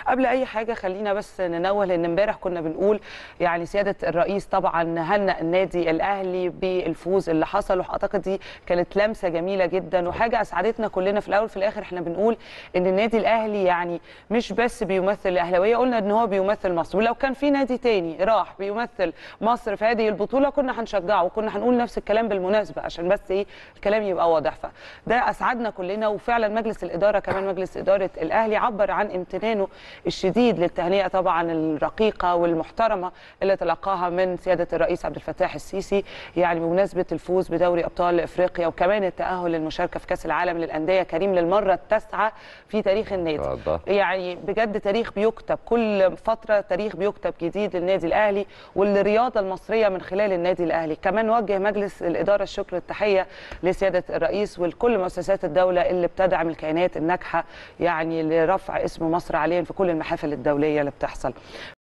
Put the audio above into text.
قبل اي حاجه خلينا بس ننوه لان امبارح كنا بنقول يعني سياده الرئيس طبعا هنأ النادي الاهلي بالفوز اللي حصل واعتقد دي كانت لمسه جميله جدا وحاجه اسعدتنا كلنا في الاول في الاخر احنا بنقول ان النادي الاهلي يعني مش بس بيمثل الاهلاويه قلنا ان هو بيمثل مصر ولو كان في نادي تاني راح بيمثل مصر في هذه البطوله كنا هنشجعه وكنا هنقول نفس الكلام بالمناسبه عشان بس ايه الكلام يبقى واضح فده اسعدنا كلنا وفعلا مجلس الاداره كمان مجلس اداره الاهلي عبر عن امتنانه الشديد للتهنئه طبعا الرقيقه والمحترمه اللي تلقاها من سياده الرئيس عبد الفتاح السيسي يعني بمناسبه الفوز بدوري ابطال افريقيا وكمان التاهل للمشاركه في كاس العالم للانديه كريم للمره التاسعه في تاريخ النادي آه، ده. يعني بجد تاريخ بيكتب كل فتره تاريخ بيكتب جديد للنادي الاهلي والرياضه المصريه من خلال النادي الاهلي كمان وجه مجلس الاداره الشكر التحيه لسياده الرئيس ولكل مؤسسات الدوله اللي بتدعم الكيانات الناجحه يعني لرفع اسم مصر عليا في كل المحافل الدوليه اللي بتحصل